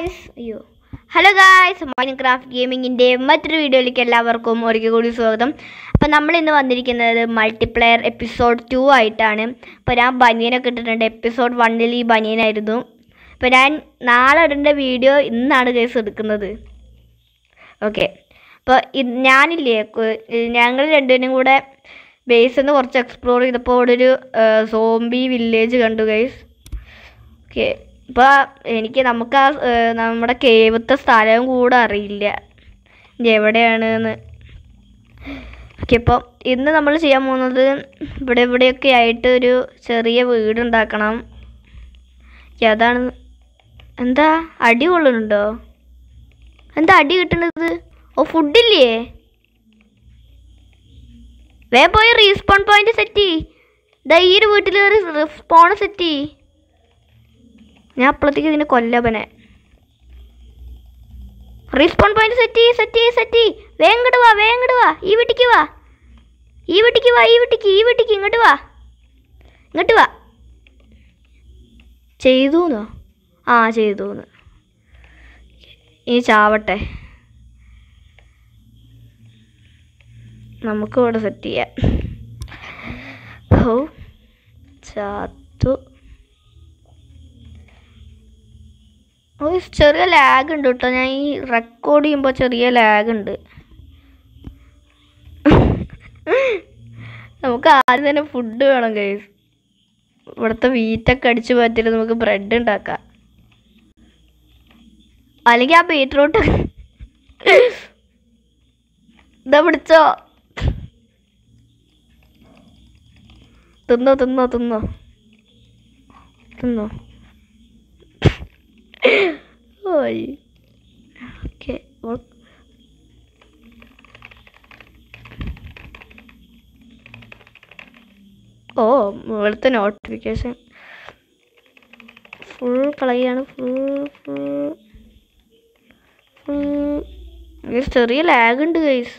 Guys അയ്യോ hello guys Minecraft ഗെയിമിങ്ങിൻ്റെ മറ്റൊരു വീഡിയോയിലേക്ക് എല്ലാവർക്കും ഒരിക്കൽ കൂടി സ്വാഗതം അപ്പോൾ നമ്മൾ ഇന്ന് വന്നിരിക്കുന്നത് മൾട്ടിപ്ലെയർ എപ്പിസോഡ് ടു ആയിട്ടാണ് അപ്പോൾ ഞാൻ ബനിയനൊക്കെ ഇട്ടിട്ടുണ്ട് എപ്പിസോഡ് വണ്ണിൽ ഈ ബനിയനായിരുന്നു അപ്പോൾ ഞാൻ നാളെ ഇടേണ്ട വീഡിയോ ഇന്നാണ് ഗൈസ് എടുക്കുന്നത് ഓക്കെ അപ്പോൾ ഞാനില്ലേ കു- ഞങ്ങൾ രണ്ടുപേരും കൂടെ ബേസിൽ നിന്ന് കുറച്ച് എക്സ്പ്ലോർ ചെയ്തപ്പോൾ അവിടെ ഒരു സോംബി വില്ലേജ് കണ്ടു ഗൈസ് ഓക്കെ ഇപ്പോൾ എനിക്ക് നമുക്ക് ആ ഏർ, നമ്മുടെ കേവത്തെ സ്ഥലവും കൂടെ അറിയില്ല ഇത് എവിടെയാണെന്ന് ഓക്കെ അപ്പോൾ ഇന്ന് നമ്മൾ ചെയ്യാൻ പോകുന്നത് ഇവിടെ ഇവിടെയൊക്കെ ആയിട്ട് ഒരു ചെറിയ വീടുണ്ടാക്കണം ഓക്കേ, അതാണ് എന്താ അടി കൊള്ളുന്നുണ്ടോ എന്താ അടി കിട്ടണത് ഓ ഫുഡില്ലേ വേ പോയി റീസ്പോൺ പോയിന്റ് സെറ്റ് ചെയ്യ് ദാ ഈ ഒരു വീട്ടിൽ റീസ്പോൺ സെറ്റ് ചെയ്യ് ഞാൻ അപ്പോഴത്തേക്ക് ഇതിനെ കൊല്ലവനെ റീസ്പോൺ പോയിന്റ് സെറ്റ് ചെയ്യ് സെറ്റ് ചെയ്യ് സെറ്റ് ചെയ്യ് വേങ്ങട് വാ വേങ്ങട് വാ ഈ വീട്ടിക്ക് വാ ഈ വീട്ടിക്ക് വാ ഈ വീട്ടിക്ക് ഈ വീട്ടിക്ക് ഇങ്ങോട്ട് വാ ഇങ്ങോട്ട് വാ ചെയ്തൂന്നോ ആ ചെയ്തൂന്ന് ഈ ചാവട്ടെ നമുക്ക് ഇവിടെ സെറ്റ് ചെയ്യാം ഓ ചാത്തു ഓ ചെറിയ ലാഗ് ഉണ്ട് കേട്ടോ ഞാൻ ഈ റെക്കോർഡ് ചെയ്യുമ്പോൾ ചെറിയ ലാഗ് ഉണ്ട് നമുക്ക് ആദ്യം തന്നെ ഫുഡ് വേണം കൈസ് ഇവിടുത്തെ വീറ്റൊക്കെ അടിച്ചു പറ്റിയിട്ട് നമുക്ക് ബ്രെഡ് ഉണ്ടാക്കാം അല്ലെങ്കിൽ ആ ബീറ്റ്റൂട്ട് ഇതാ പിടിച്ചോ തിന്നോ തിന്നോ തിന്നോ തിന്നോ ഓയ് ഓക്കെ ഓ ഇവിടുത്തെ നോട്ടിഫിക്കേഷൻ ഫുൾ കളയാണ് ഫുൾ ഫുൾ ഫുൾ ചെറിയ ലാഗ് ഉണ്ട് ഗൈസ്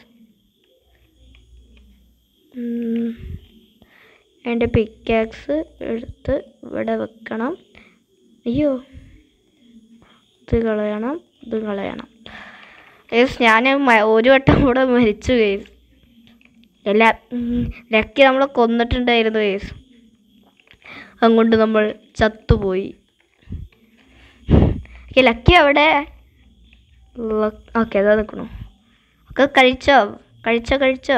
എൻ്റെ പിക്കാക്സ് എടുത്ത് ഇവിടെ വെക്കണം അയ്യോ ഇത് കളയണം ഇത് കളയണം ഗൈസ് ഞാൻ മ- ഒരു വട്ടം കൂടെ മരിച്ചു ഗൈസ് എല്ലാ ലക്കി നമ്മളെ കൊന്നിട്ടുണ്ടായിരുന്നു ഗൈസ് അങ്ങോട്ട് നമ്മൾ ചത്തുപോയി ഓക്കെ ലക്കി അവിടെ ഓക്കെ അതാ നിൽക്കണു ഒക്കെ കഴിച്ചോ കഴിച്ചോ കഴിച്ചോ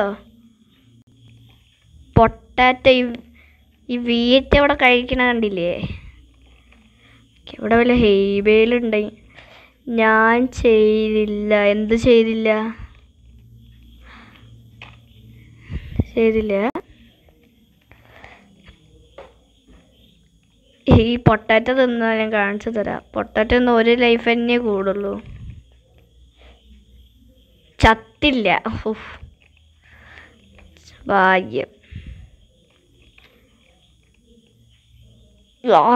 പൊട്ടാറ്റ ഈ ഈ വീറ്റ ഇവിടെ കഴിക്കണ കണ്ടില്ലേ ഓക്കേ, ഇവിടെ വല്ല ഹെയ്ബേലുണ്ടായി ഞാൻ ചെയ്തില്ല എന്ത് ചെയ്തില്ല ചെയ്തില്ല ഈ പൊട്ടാറ്റ തിന്നാ ഞാൻ കാണിച്ചു തരാം പൊട്ടാറ്റ ഒന്നും ഒരു ലൈഫ് തന്നെ കൂടുള്ളൂ ചത്തില്ല ഉഫ്. ഭാഗ്യം ആ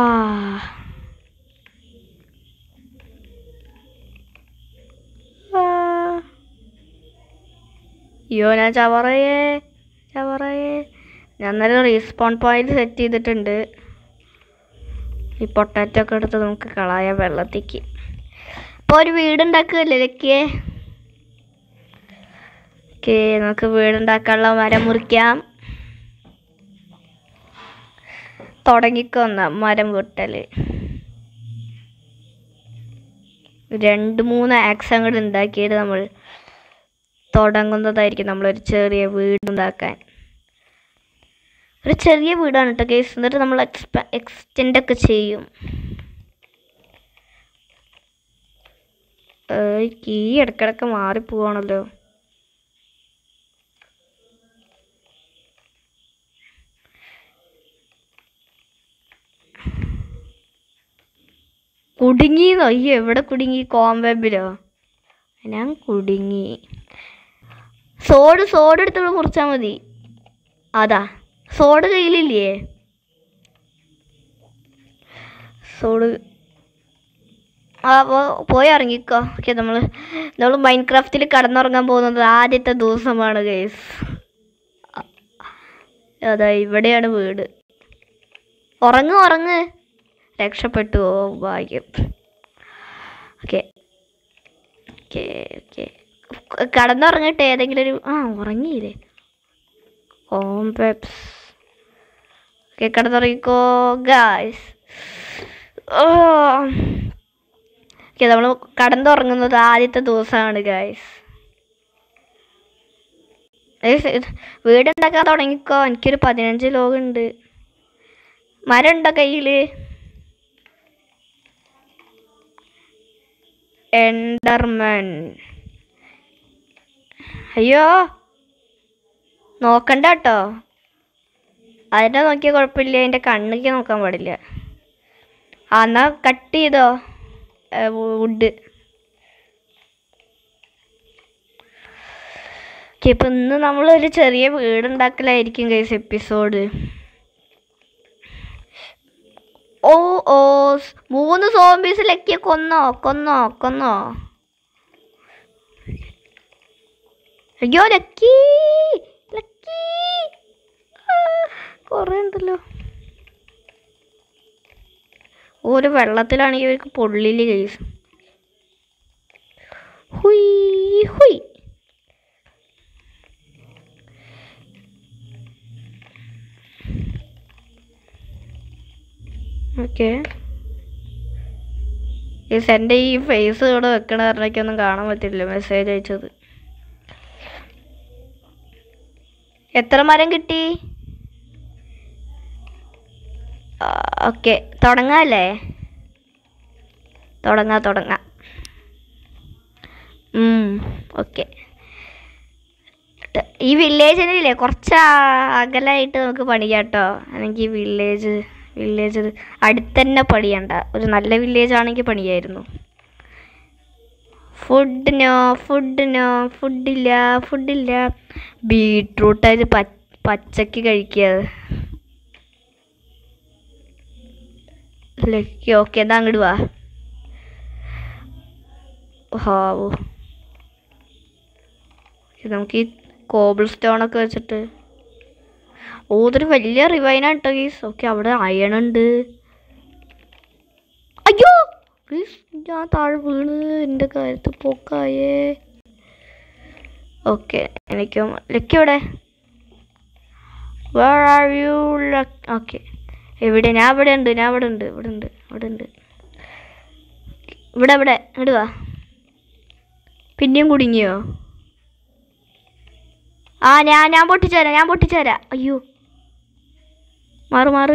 ആ. അയ്യോ ഞാൻ ചവറയേ ചവറയേ ഞാൻ നല്ല റീസ്പോൺ പോയിന്റ് സെറ്റ് ചെയ്തിട്ടുണ്ട് ഈ പൊട്ടാറ്റോ ഒക്കെ എടുത്ത് നമുക്ക് കളയാം വെള്ളത്തേക്ക് ഇപ്പോൾ ഒരു വീടുണ്ടാക്കുകയല്ലേ ലക്കിയേ ഓക്കെ നമുക്ക് വീടുണ്ടാക്കാനുള്ള മരം മുറിക്കാം തുടങ്ങിക്കൊന്ന മരം വെട്ടല് രണ്ട് മൂന്ന് ആക്സ് അങ്ങോട്ട് ഉണ്ടാക്കിയിട്ട് നമ്മൾ തുടങ്ങുന്നതായിരിക്കും നമ്മളൊരു ചെറിയ വീടുണ്ടാക്കാൻ ഒരു ചെറിയ വീടാണ് കേട്ടോ കേസ് എന്നിട്ട് നമ്മൾ എക്സ്പ എക്സ്റ്റെൻഡ് ഒക്കെ ചെയ്യും കീ ഇടക്കിടക്ക് മാറിപ്പോവാണല്ലോ കുടുങ്ങിന്നോ അയ്യോ എവിടെ കുടുങ്ങി കോംബെബിലോ ഞാൻ കുടുങ്ങി സോഡ് സോഡ് എടുത്ത് മുറിച്ചാൽ മതി അതാ സോഡ് കയ്യിലില്ലേ സോഡ് ആ പോ- പോയി ഇറങ്ങിക്കോ ഓക്കെ നമ്മൾ നമ്മൾ മൈൻക്രാഫ്റ്റിൽ കടന്നുറങ്ങാൻ പോകുന്നത് ആദ്യത്തെ ദിവസമാണ് ഗൈസ് അതാ ഇവിടെയാണ് വീട് ഉറങ്ങ് ഉറങ്ങ് രക്ഷപ്പെട്ടു ഓ ഭാഗ്യം ഓക്കെ ഓക്കെ ഓക്കെ കടന്നുറങ്ങട്ടെ ഏതെങ്കിലും ഒരു ആ ഉറങ്ങിയില്ലേ കോംപെപ്സ് ഓക്കെ കടന്നുറങ്ങിക്കോ ഗായ്സ് ഓക്കെ നമ്മൾ കടന്നുറങ്ങുന്നത് ആദ്യത്തെ ദിവസമാണ് ഗായ്സ് വീടുണ്ടാക്കാൻ തുടങ്ങിക്കോ എനിക്കൊരു പതിനഞ്ച് ലോകമുണ്ട് മരം ഉണ്ടോ കയ്യില് എൻഡർമൻ അയ്യോ നോക്കണ്ട കേട്ടോ അതിനെ നോക്കിയാൽ കുഴപ്പമില്ല എൻ്റെ കണ്ണിക്ക് നോക്കാൻ പാടില്ല ആ എന്നാ കട്ട് ചെയ്തോ വുഡ് ഇപ്പം ഇന്ന് നമ്മളൊരു ചെറിയ വീടുണ്ടാക്കലായിരിക്കും കേസ് എപ്പിസോഡ് ഓ ഓ സ് മൂന്ന് സോംബീസിലൊക്കെ കൊന്നോ കൊന്നോ കൊന്നോ അയ്യോ ലക്കി ലക്കി കുറേ ഉണ്ടല്ലോ ഒരു വെള്ളത്തിലാണെങ്കിൽ ഇവർക്ക് പൊള്ളില് കേസ് ഹുയ് ഹുയ് ഓക്കെ യെസ് എൻ്റെ ഈ ഫേസ് ഇവിടെ വെക്കണ കാരണമൊന്നും കാണാൻ പറ്റില്ല മെസ്സേജ് അയച്ചത് എത്ര മരം കിട്ടി ഓക്കെ തുടങ്ങാല്ലേ തുടങ്ങാം തുടങ്ങാം ഓക്കെ ഈ വില്ലേജിനില്ലേ കുറച്ച് ആ- അകലായിട്ട് നമുക്ക് പണിയാം കേട്ടോ അല്ലെങ്കിൽ വില്ലേജ് വില്ലേജ് അടുത്ത് തന്നെ പണിയണ്ട ഒരു നല്ല വില്ലേജ് ആണെങ്കിൽ പണിയായിരുന്നു ഫുഡിനോ ഫുഡിനോ ഫുഡില്ല ഫുഡില്ല ബീട്രൂട്ട് അത് പ- പച്ചക്ക് കഴിക്കുക ലക്കി ഓക്കെ എന്നാ അങ്ങോട്ട് വാ ഹാവൂ ഇത് നമുക്ക് ഈ കോബിൾ സ്റ്റോൺ ഒക്കെ വെച്ചിട്ട് ഓ ഇതൊരു വലിയ റിവൈനാണ് കേട്ടോ ഗീസ് ഓക്കെ അവിടെ അയൺ ഉണ്ട് അയ്യോ ഗീസ് ഞാൻ താഴെ വീണ് എൻ്റെ കാര്യത്തിൽ പോക്കായേ ഓക്കെ എനിക്കും ലക്കി എവിടെ വേർ ആർ യു ഓക്കെ എവിടെ ഞാൻ ഇവിടെ ഉണ്ട് ഞാൻ ഇവിടെ ഉണ്ട് ഇവിടെ ഉണ്ട് ഇവിടെ ഉണ്ട് ഇവിടെ ഇവിടെ ഇങ്ങോട്ട് വാ പിന്നെയും കുടുങ്ങിയോ ആ ഞാൻ ഞാൻ പൊട്ടിച്ചുതരാം ഞാൻ പൊട്ടിച്ചുതരാം അയ്യോ മാറ് മാറ്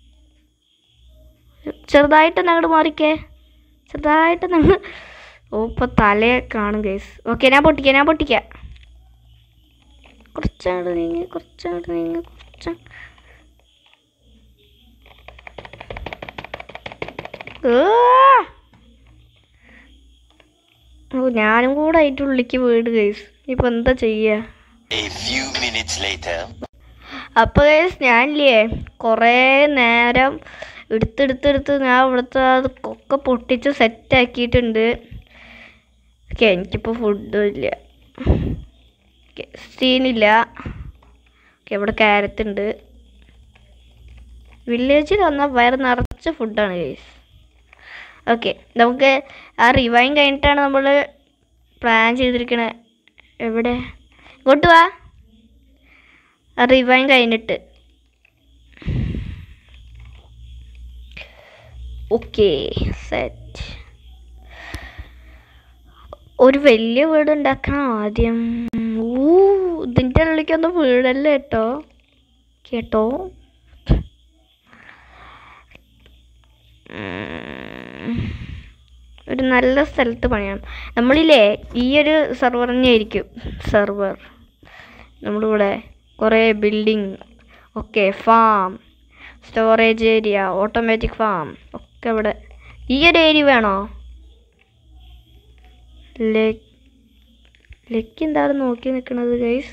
ചെറുതായിട്ടൊന്ന് അങ്ങോട്ട് മാറിക്കേ ചെറുതായിട്ടൊന്ന് അങ്ങ് ഓ ഇപ്പൊ തലയെ കാണും കേസ് ഓക്കെ ഞാൻ പൊട്ടിക്കാം ഞാൻ പൊട്ടിക്കാം കുറച്ചങ്ങോട്ട് നീങ്ങി കുറച്ചങ്ങോട്ട് നീങ്ങി കുറച്ച് ആ! ഓ ഞാനും കൂടെ അതിൻ്റെ ഉള്ളിക്ക് വീട് കേസ് ഇപ്പൊ എന്താ ചെയ്യാ A few minutes later. അപ്പോൾ ഗൈസ് ഞാനില്ലേ കുറേ നേരം എടുത്തെടുത്തെടുത്ത് ഞാൻ ഇവിടുത്തെ അത് ഒക്കെ പൊട്ടിച്ച് സെറ്റ് ആക്കിയിട്ടുണ്ട് ഓക്കെ എനിക്കിപ്പോൾ ഫുഡും ഇല്ല ഓക്കെ സീനില്ല ഓക്കെ ഇവിടെ ക്യാരറ്റ് ഉണ്ട് വില്ലേജിൽ വന്നാൽ വയറ് നിറച്ച ഫുഡാണ് ഗൈസ് ഓക്കെ നമുക്ക് ആ റിവൈൻ കഴിഞ്ഞിട്ടാണ് നമ്മൾ പ്ലാൻ ചെയ്തിരിക്കണത് എവിടെ ഇങ്ങോട്ട് വാ ആ റിവൈൻ കഴിഞ്ഞിട്ട് ഓക്കെ സെറ്റ് ഒരു വലിയ വീട് ഉണ്ടാക്കണം ആദ്യം ഊ ഇതിൻ്റെ ഉള്ളിലേക്കൊന്നും വീടല്ലേ കേട്ടോ കേട്ടോ ഉം. ഒരു നല്ല സ്ഥലത്ത് പണിയണം നമ്മളില്ലേ ഈ ഒരു സെർവർ തന്നെയായിരിക്കും സെർവർ നമ്മളിവിടെ കുറേ ബിൽഡിങ് ഒക്കെ farm storage area automatic farm ഒക്കെ ഇവിടെ ഈ ഒരു ഏരിയ വേണോ ലെ- ലക്കി എന്താണ് നോക്കി നിൽക്കുന്നത് ഗൈസ്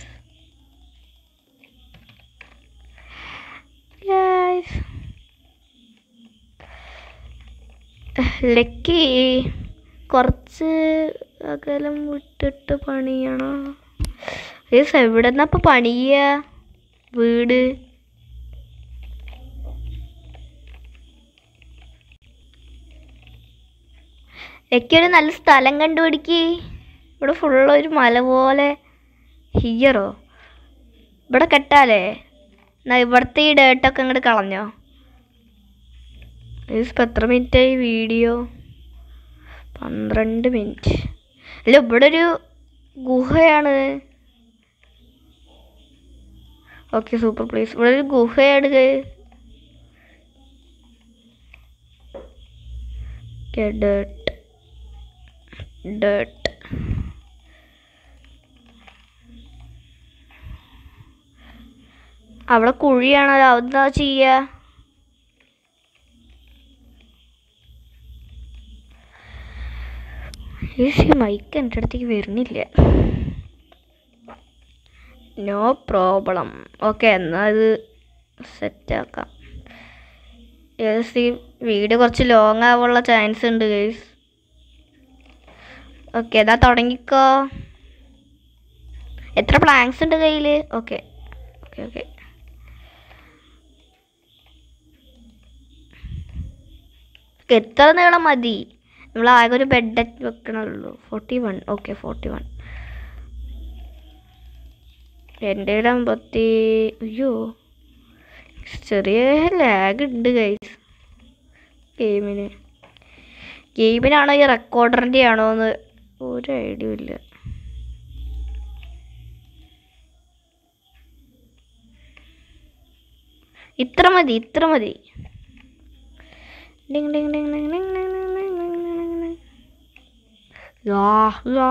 ഗൈസ് ലക്കി കുറച്ച് അകലം വിട്ടിട്ട് പണിയണോ ഗൈസ് എവിടെ നിന്നാ ഇപ്പൊ പണിയ വീട് ലക്കിയൊരു നല്ല സ്ഥലം കണ്ടുപിടിക്ക് ഇവിടെ ഫുള്ള് ഒരു മല പോലെ ഹിയറോ ഇവിടെ കെട്ടാലേ എന്നാ ഇവിടുത്തെ ഈ ഡേട്ടൊക്കെ അങ്ങോട്ട് കളഞ്ഞോ ഇപ്പം എത്ര മിനിറ്റായി വീഡിയോ പന്ത്രണ്ട് മിനിറ്റ് അല്ല ഇവിടെ ഒരു ഗുഹയാണ് ഓക്കെ സൂപ്പർ പ്ലേസ് ഇവിടെ ഒരു ഗുഹയാണ് ഡേട്ട് ഡേട്ട് അവിടെ കുഴിയാണല്ലോ അതെന്താ ചെയ്യുക ഈ മൈക്ക് എൻ്റെ അടുത്തേക്ക് വരുന്നില്ല നോ പ്രോബ്ലം ഓക്കെ എന്നാൽ അത് സെറ്റാക്കാം യെസ് ഈ വീഡിയോ കുറച്ച് ലോങ് ആവാനുള്ള ചാൻസ് ഉണ്ട് ഗൈസ് ഓക്കെ എന്നാ തുടങ്ങിക്കോ എത്ര പ്ലാങ്സ് ഉണ്ട് കയ്യിൽ ഓക്കെ ഓക്കെ ഓക്കെ എത്ര നീളം മതി നമ്മൾ ആകെ ഒരു ബെഡ് വെക്കണുള്ളൂ forty one okay forty one എൻ്റെ കയ്യിൽ അമ്പത്തി അയ്യോ ചെറിയ ലാഗ് ഉണ്ട് ഗൈസ് ഗെയിമിന് ഗെയിമിനാണോ ഈ റെക്കോർഡറിൻ്റെ ആണോ എന്ന് ഒരു ഐഡിയ ഇല്ല ഇത്ര മതി ഇത്ര മതി ഡിങ് ഡിങ് ഡിങ് ഡിങ് ഡിങ് ഡിങ് ഡിങ് ഡിങ് ഡിങ് ഡിങ് ഡിങ്. Yeah, yeah.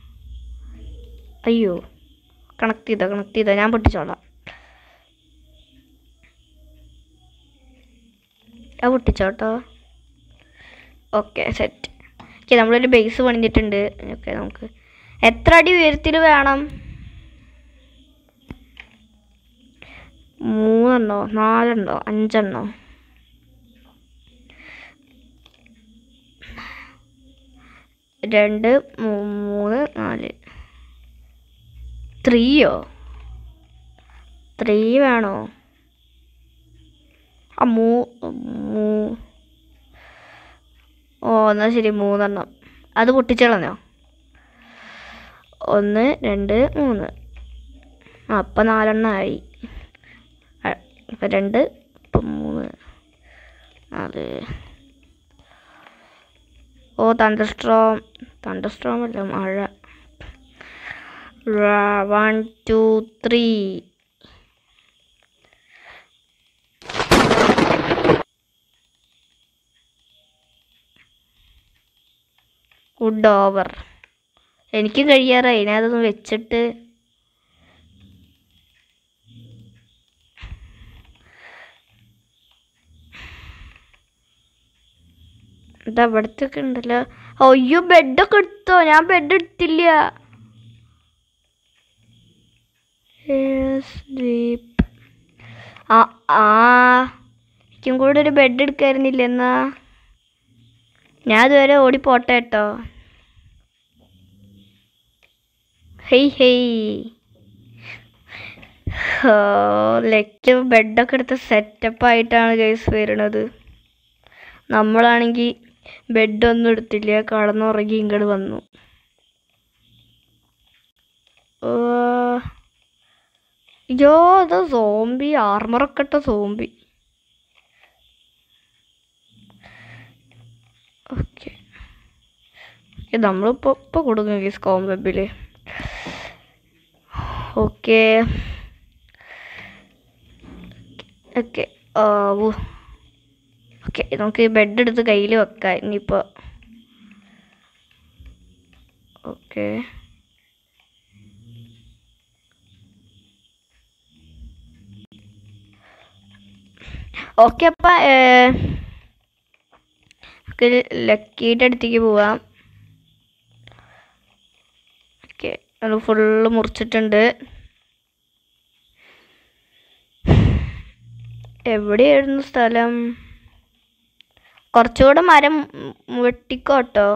അയ്യോ കണക്ട് ചെയ്തോ കണക്ട് ചെയ്തോ ഞാൻ പൊട്ടിച്ചോളാം ആ പൊട്ടിച്ചോട്ടോ ഓക്കെ സെറ്റ് ഓക്കെ നമ്മളൊരു ബേസ് പണിഞ്ഞിട്ടുണ്ട് ഓക്കെ നമുക്ക് എത്ര അടി ഉയരത്തിൽ വേണം മൂന്നെണ്ണോ നാലെണ്ണോ അഞ്ചെണ്ണോ രണ്ട് മൂ- മൂന്ന് നാല് ത്രീയോ ത്രീ വേണോ ആ മൂ മൂ ഓ എന്നാൽ ശരി മൂന്നെണ്ണം അത് പൊട്ടിച്ചളഞ്ഞോ ഒന്ന് രണ്ട് മൂന്ന് ആ അപ്പം നാലെണ്ണമായി ആ, ഇപ്പം രണ്ട് ഇപ്പം മൂന്ന് നാല് ഓ തണ്ടർസ്ട്രോം തണ്ടർസ്ട്രോം അല്ല മഴ one two three good over എനിക്കും കഴിയാറായി ഞാൻ അതൊന്ന് വെച്ചിട്ട് എന്താ ഇവിടത്തൊക്കെ ഉണ്ടല്ലോ അയ്യോ ബെഡൊക്കെ എടുത്തോ ഞാൻ ബെഡ് എടുത്തില്ല സ്ലീപ്പ് ആ ആ എനിക്കും കൂടെ ഒരു ബെഡ് എടുക്കായിരുന്നില്ല എന്നാ ഞാൻ ഇതുവരെ ഓടിപ്പോട്ടെ കേട്ടോ ഹെയ് ഹെയ് ലക്ക് ബെഡൊക്കെ എടുത്ത് സെറ്റപ്പ് ആയിട്ടാണ് ഗൈസ് വരുന്നത് നമ്മളാണെങ്കിൽ ബെഡൊന്നും എടുത്തില്ല കടന്നുറങ്ങി ഇങ്ങോട്ട് വന്നു ആ, അയ്യോ അത് സോംബി ആർമറൊക്കെ ഇട്ട സോംബി ഓക്കെ നമ്മളിപ്പോൾ ഇപ്പോൾ കൊടുക്കും ഗീസ് കോം വെബിൽ ഓക്കെ ഓക്കെ ഓക്കെ നമുക്ക് ഈ ബെഡ് എടുത്ത് കയ്യിൽ വെക്കാം ഇനിയിപ്പോൾ ഓക്കെ ഓക്കെ അപ്പം നമുക്ക് ലക്കീൻ്റെ അടുത്തേക്ക് പോവാം ഓക്കെ അത് ഫുള്ള് മുറിച്ചിട്ടുണ്ട് എവിടെയായിരുന്നു സ്ഥലം കുറച്ചുകൂടെ മരം ഉം വെട്ടിക്കോട്ടോ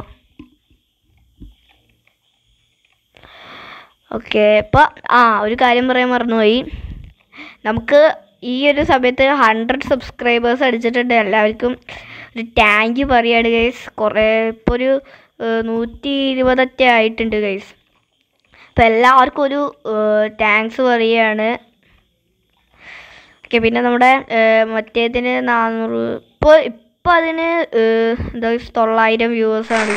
ഓക്കെ ഇപ്പോൾ ആ ഒരു കാര്യം പറയാൻ മറന്നുപോയി നമുക്ക് ഈ ഒരു സമയത്ത് ഹൺഡ്രഡ് സബ്സ്ക്രൈബേഴ്സ് അടിച്ചിട്ടുണ്ട് എല്ലാവർക്കും ഒരു ടാങ്ക് പറയാണ് ഗൈസ് കുറേ ഇപ്പോൾ ഒരു ഏഹ്, നൂറ്റി ഇരുപതൊക്കെ ആയിട്ടുണ്ട് ഗൈസ് അപ്പോൾ എല്ലാവർക്കും ഒരു താങ്ക്സ് പറയുകയാണ് ഓക്കെ പിന്നെ നമ്മുടെ ഏഹ്, മറ്റേതിന് നാനൂറ് ഇപ്പോൾ ഇപ്പോൾ അതിന് ഏഹ്, എന്താ തൊള്ളായിരം വ്യൂവേഴ്സാണ്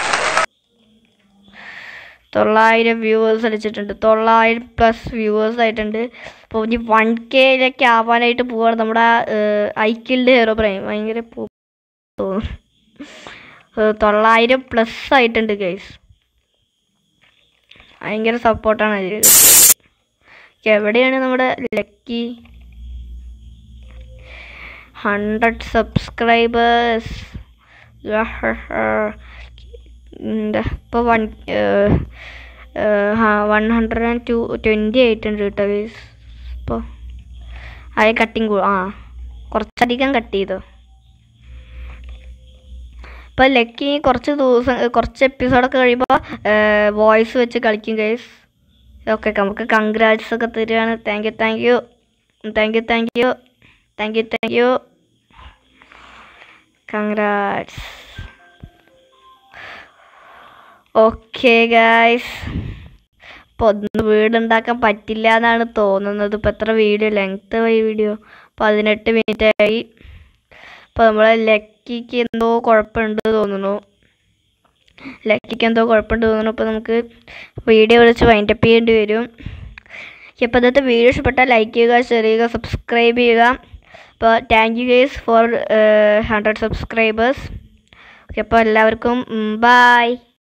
തൊള്ളായിരം വ്യൂവേഴ്സ് അടിച്ചിട്ടുണ്ട് തൊള്ളായിരം പ്ലസ് വ്യൂവേഴ്സ് ആയിട്ടുണ്ട് അപ്പോൾ ഇനി വൺ കെയിലേക്ക് ആവാനായിട്ട് പോവാണ് നമ്മുടെ ഐക്കിൾഡ് ഹീറോ പ്രൈം ഭയങ്കര പോ- തോന്നുന്നു ഏഹ്, തൊള്ളായിരം പ്ലസ് ആയിട്ടുണ്ട് ഗൈസ് ഭയങ്കര സപ്പോർട്ടാണ് അതിൽ എവിടെയാണ് നമ്മുടെ ലക്കി ഹൺഡ്രഡ് സബ്സ്ക്രൈബേഴ്സ് ഇപ്പോൾ one one hundred and two twenty ആയിട്ടുണ്ട് കേട്ടോ ഗൈസ് ഇപ്പോൾ ആയ കട്ടിങ് ആ കുറച്ചധികം കട്ട് ചെയ്തു ഇപ്പോൾ ലക്കി കുറച്ച് ദിവസം കുറച്ച് എപ്പിസോഡൊക്കെ കഴിയുമ്പോൾ വോയിസ് വെച്ച് കളിക്കും ഗൈസ് ഓക്കെ നമുക്ക് കൺഗ്രാറ്റ്സ് ഒക്കെ തരികയാണ് thank you thank you thank you thank you thank you thank you congrats okay guys ഇപ്പോൾ ഒന്ന് വീടുണ്ടാക്കാൻ പറ്റില്ല എന്നാണ് തോന്നുന്നത് ഇപ്പോൾ എത്ര വീഡിയോ ലെങ്ത് ആയി വീഡിയോ പതിനെട്ട് മിനിറ്റ് ആയി അപ്പോൾ നമ്മളെ ലക്കിക്ക് എന്തോ കുഴപ്പമുണ്ട് തോന്നുന്നു ലക്കിക്ക് എന്തോ കുഴപ്പമുണ്ട് തോന്നുന്നു അപ്പോൾ നമുക്ക് വീഡിയോ വിളിച്ച് വൈൻഡപ്പ് ചെയ്യേണ്ടി വരും അപ്പോൾ ഇന്നത്തെ വീഡിയോ ഇഷ്ടപ്പെട്ടാൽ ലൈക്ക് ചെയ്യുക ഷെയർ ചെയ്യുക സബ്സ്ക്രൈബ് ചെയ്യുക അപ്പോൾ thank you guys for hundred subscribers okay അപ്പോൾ എല്ലാവർക്കും ബൈ